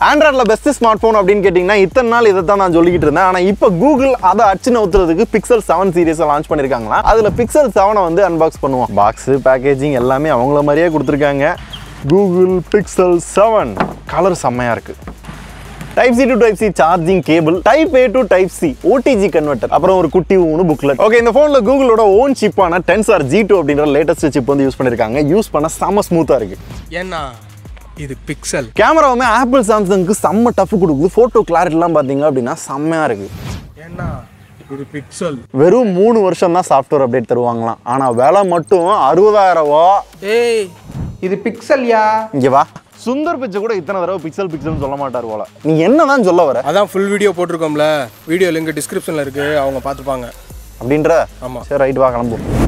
ஆண்ட்ராய்டில் best smart phone அப்படின்னு கேட்டிங்கன்னா இத்தனை நாள் இதை தான் நான் சொல்லிக்கிட்டு இருந்தேன் ஆனால் இப்போ கூகுள் அதை அச்சு நவுத்துறதுக்கு பிக்சல் செவன் சீரிஸை லான்ச் பண்ணியிருக்காங்களா அதில் பிக்சல் செவனை வந்து அன்பாக்ஸ் பண்ணுவோம் பாக்ஸு பேக்கேஜிங் எல்லாமே அவங்கள மாதிரியே கொடுத்துருக்காங்க கூகுள் பிக்சல் செவன் கலர் செம்மையாக இருக்குது type C to type C charging cable type A to type C OTG converter அப்புறம் ஒரு குட்டி ஊனு புக்லெட் ஓகே இந்த ஃபோனில் கூகுளோட ஓன் சிப்பான டென்சார் ஜி டூ அப்படின்ற லேட்டஸ்ட் சிப் வந்து யூஸ் பண்ணியிருக்காங்க யூஸ் பண்ண செம்ம ஸ்மூத்தாக இருக்கு ஏன்னா இது பிக்சல் கேமராவுமே ஆப்பிள் சாம்சங்க்கு செம்ம டஃப் கொடுக்குது ஃபோட்டோ கிளாரிட்டிலாம் பார்த்தீங்க அப்படின்னா செம்மையாக இருக்கு ஏன்னா இது பிக்சல் வெறும் மூணு வருஷம் தான் சாஃப்ட்வேர் அப்டேட் தருவாங்களாம் ஆனால் விலை மட்டும் அறுபதாயிரம் ரூபா ஏய் இது பிக்சல்யா இங்கே வா சுந்தர் பிச்சை கூட இத்தனை தடவை பிக்சல் பிக்சல்னு சொல்ல மாட்டார் போல நீ என்னதான் சொல்ல வர அதான் ஃபுல் வீடியோ போட்டிருக்கோம்ல வீடியோ லிங்க் டிஸ்கிரிப்ஷனில் இருக்குது அவங்க பார்த்துப்பாங்க அப்படின்ற ஆமா. சரி ரைட் வா கிளம்புவோம்